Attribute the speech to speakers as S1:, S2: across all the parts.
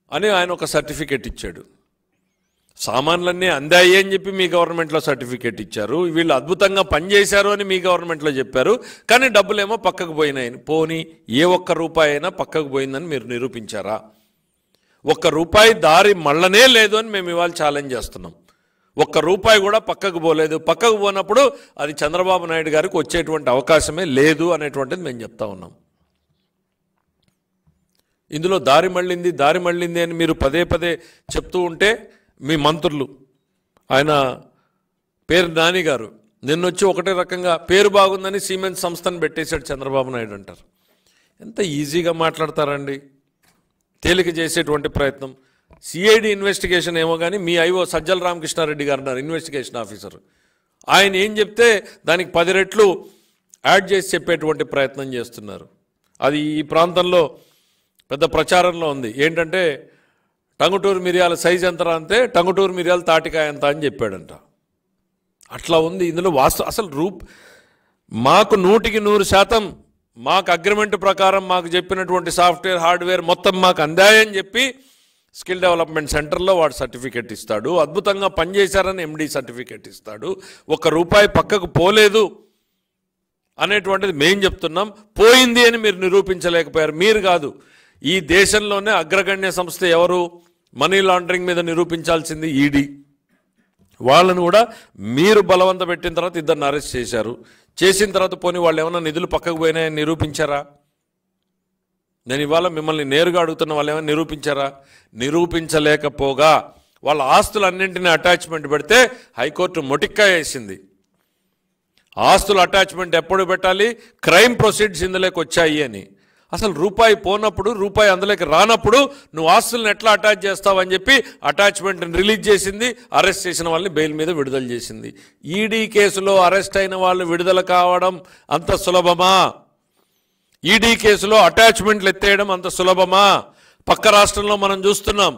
S1: అని ఆయన ఒక సర్టిఫికేట్ ఇచ్చాడు సామాన్లన్నీ అందాయి అని చెప్పి మీ గవర్నమెంట్లో సర్టిఫికేట్ ఇచ్చారు వీళ్ళు అద్భుతంగా పనిచేశారు అని మీ గవర్నమెంట్లో చెప్పారు కానీ డబ్బులేమో పక్కకు పోయినాయని పోని ఏ ఒక్క రూపాయి అయినా పక్కకు పోయిందని మీరు నిరూపించారా ఒక్క రూపాయి దారి మళ్ళనే లేదు అని మేము ఇవాళ ఛాలెంజ్ చేస్తున్నాం ఒక్క రూపాయి కూడా పక్కకు పోలేదు పక్కకు పోనప్పుడు అది చంద్రబాబు నాయుడు గారికి వచ్చేటువంటి అవకాశమే లేదు అనేటువంటిది మేము చెప్తా ఉన్నాం ఇందులో దారి మళ్ళింది దారి మళ్ళింది అని మీరు పదే పదే చెప్తూ ఉంటే మీ మంత్రులు ఆయన పేరు నాని గారు నిన్నొచ్చి ఒకటే రకంగా పేరు బాగుందని సిమెంట్ సంస్థను పెట్టేశాడు చంద్రబాబు నాయుడు అంటారు ఎంత ఈజీగా మాట్లాడతారండి తేలిక చేసేటువంటి ప్రయత్నం సిఐడి ఇన్వెస్టిగేషన్ ఏమో కానీ మీ ఐఓ సజ్జల రామకృష్ణారెడ్డి గారు ఉన్నారు ఇన్వెస్టిగేషన్ ఆఫీసర్ ఆయన ఏం చెప్తే దానికి పది రెట్లు యాడ్ చేసి చెప్పేటువంటి ప్రయత్నం చేస్తున్నారు అది ఈ ప్రాంతంలో పెద్ద ప్రచారంలో ఉంది ఏంటంటే టంగుటూరు మిరియాల సైజ్ ఎంతరా అంతే టంగుటూరు మిరియాల తాటికాయ ఎంత అని చెప్పాడంట అట్లా ఉంది ఇందులో వాస్తవ అసలు రూప్ మాకు నూటికి నూరు శాతం మాకు అగ్రిమెంట్ ప్రకారం మాకు చెప్పినటువంటి సాఫ్ట్వేర్ హార్డ్వేర్ మొత్తం మాకు అందాయని చెప్పి స్కిల్ డెవలప్మెంట్ సెంటర్లో వాడు సర్టిఫికెట్ ఇస్తాడు అద్భుతంగా పనిచేశారని ఎండి సర్టిఫికెట్ ఇస్తాడు ఒక్క రూపాయి పక్కకు పోలేదు అనేటువంటిది మేం చెప్తున్నాం పోయింది అని మీరు నిరూపించలేకపోయారు మీరు కాదు ఈ దేశంలోనే అగ్రగణ్య సంస్థ ఎవరు మనీ లాండరింగ్ మీద నిరూపించాల్సింది ఈడీ వాళ్ళను కూడా మీరు బలవంత పెట్టిన తర్వాత ఇద్దరిని అరెస్ట్ చేశారు చేసిన తర్వాత పోనీ వాళ్ళు ఏమైనా నిధులు పక్కకు పోయినాయని నిరూపించారా నేను ఇవాళ మిమ్మల్ని నేరుగా అడుగుతున్న వాళ్ళు ఏమైనా నిరూపించారా నిరూపించలేకపోగా వాళ్ళ ఆస్తులన్నింటినీ అటాచ్మెంట్ పెడితే హైకోర్టు మొటిక్కా వేసింది ఆస్తుల అటాచ్మెంట్ ఎప్పుడు పెట్టాలి క్రైమ్ ప్రొసీడ్స్ ఇందులోకి వచ్చాయి అని అసలు రూపాయి పోనప్పుడు రూపాయి అందులోకి రానప్పుడు నువ్వు ఆస్తులను ఎట్లా అటాచ్ చేస్తావని చెప్పి అటాచ్మెంట్ రిలీజ్ చేసింది అరెస్ట్ చేసిన వాళ్ళని బెయిల్ మీద విడుదల చేసింది ఈడీ కేసులో అరెస్ట్ అయిన వాళ్ళు విడుదల కావడం అంత సులభమా ఈడీ కేసులో అటాచ్మెంట్లు ఎత్తేయడం అంత సులభమా పక్క రాష్ట్రంలో మనం చూస్తున్నాం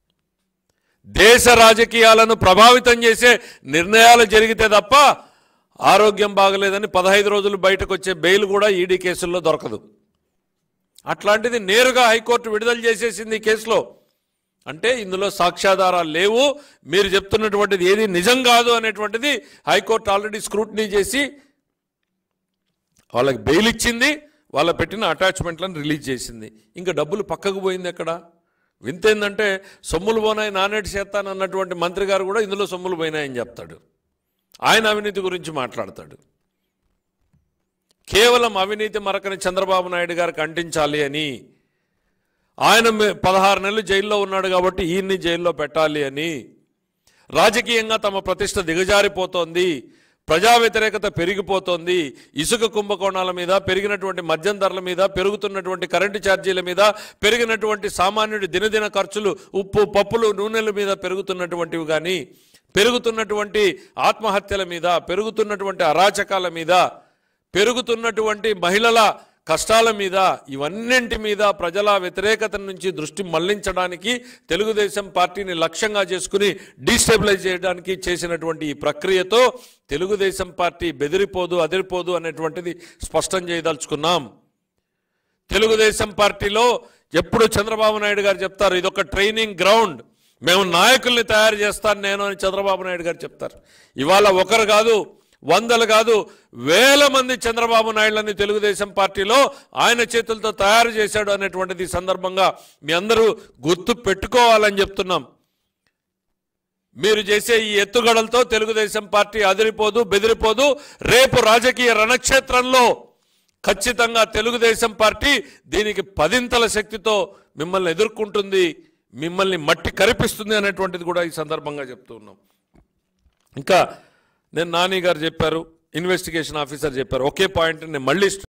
S1: దేశ రాజకీయాలను ప్రభావితం చేసే నిర్ణయాలు జరిగితే తప్ప ఆరోగ్యం బాగలేదని పదహైదు రోజులు బయటకు వచ్చే బెయిల్ కూడా ఈడీ కేసుల్లో దొరకదు అట్లాంటిది నేరుగా హైకోర్టు విడుదల చేసేసింది ఈ కేసులో అంటే ఇందులో సాక్ష్యాధారాలు లేవు మీరు చెప్తున్నటువంటిది ఏది నిజం కాదు అనేటువంటిది హైకోర్టు ఆల్రెడీ స్క్రూటినీ చేసి వాళ్ళకి బెయిల్ ఇచ్చింది వాళ్ళ పెట్టిన అటాచ్మెంట్లను రిలీజ్ చేసింది ఇంకా డబ్బులు పక్కకు పోయింది ఎక్కడ వింత ఏంటంటే సొమ్ములు పోనాయి నానేటి చేస్తానన్నటువంటి మంత్రి గారు కూడా ఇందులో సొమ్ములు పోయినాయని చెప్తాడు ఆయన అవినీతి గురించి మాట్లాడతాడు కేవలం అవినీతి మరకని చంద్రబాబు నాయుడు గారికి అంటించాలి అని ఆయన మే- పదహారు నెలలు జైల్లో ఉన్నాడు కాబట్టి ఈయన్ని జైల్లో పెట్టాలి అని రాజకీయంగా తమ ప్రతిష్ట దిగజారిపోతోంది ప్రజా వ్యతిరేకత పెరిగిపోతోంది ఇసుక కుంభకోణాల మీద పెరిగినటువంటి మద్యం ధరల మీద పెరుగుతున్నటువంటి కరెంటు ఛార్జీల మీద పెరిగినటువంటి సామాన్యుడి దినదిన ఖర్చులు ఉప్పు పప్పులు నూనెల మీద పెరుగుతున్నటువంటివి కానీ పెరుగుతున్నటువంటి ఆత్మహత్యల మీద పెరుగుతున్నటువంటి అరాచకాల మీద పెరుగుతున్నటువంటి మహిళల కష్టాల మీద ఇవన్నింటి మీద ప్రజల వ్యతిరేకత నుంచి దృష్టి మళ్లించడానికి తెలుగుదేశం పార్టీని లక్ష్యంగా చేసుకుని డీస్టెబిలైజ్ చేయడానికి చేసినటువంటి ఈ ప్రక్రియతో తెలుగుదేశం పార్టీ బెదిరిపోదు అదిరిపోదు అనేటువంటిది స్పష్టం చేయదలుచుకున్నాం తెలుగుదేశం పార్టీలో ఎప్పుడు చంద్రబాబు నాయుడు గారు చెప్తారు ఇదొక ట్రైనింగ్ గ్రౌండ్ మేము నాయకుల్ని తయారు చేస్తాను నేను అని చంద్రబాబు నాయుడు గారు చెప్తారు ఇవాళ ఒకరు కాదు వందలు కాదు వేల మంది చంద్రబాబు నాయుడులని తెలుగుదేశం పార్టీలో ఆయన చేతులతో తయారు చేశాడు అనేటువంటిది ఈ సందర్భంగా మీ అందరూ గుర్తు పెట్టుకోవాలని చెప్తున్నాం మీరు చేసే ఈ ఎత్తుగడలతో తెలుగుదేశం పార్టీ అదిరిపోదు బెదిరిపోదు రేపు రాజకీయ రణక్షేత్రంలో ఖచ్చితంగా తెలుగుదేశం పార్టీ దీనికి పదింతల శక్తితో మిమ్మల్ని ఎదుర్కొంటుంది మిమ్మల్ని మట్టి కరిపిస్తుంది అనేటువంటిది కూడా ఈ సందర్భంగా చెప్తూ ఉన్నాం ఇంకా నేను నాని గారు చెప్పారు ఇన్వెస్టిగేషన్ ఆఫీసర్ చెప్పారు ఒకే పాయింట్ నేను మళ్ళీ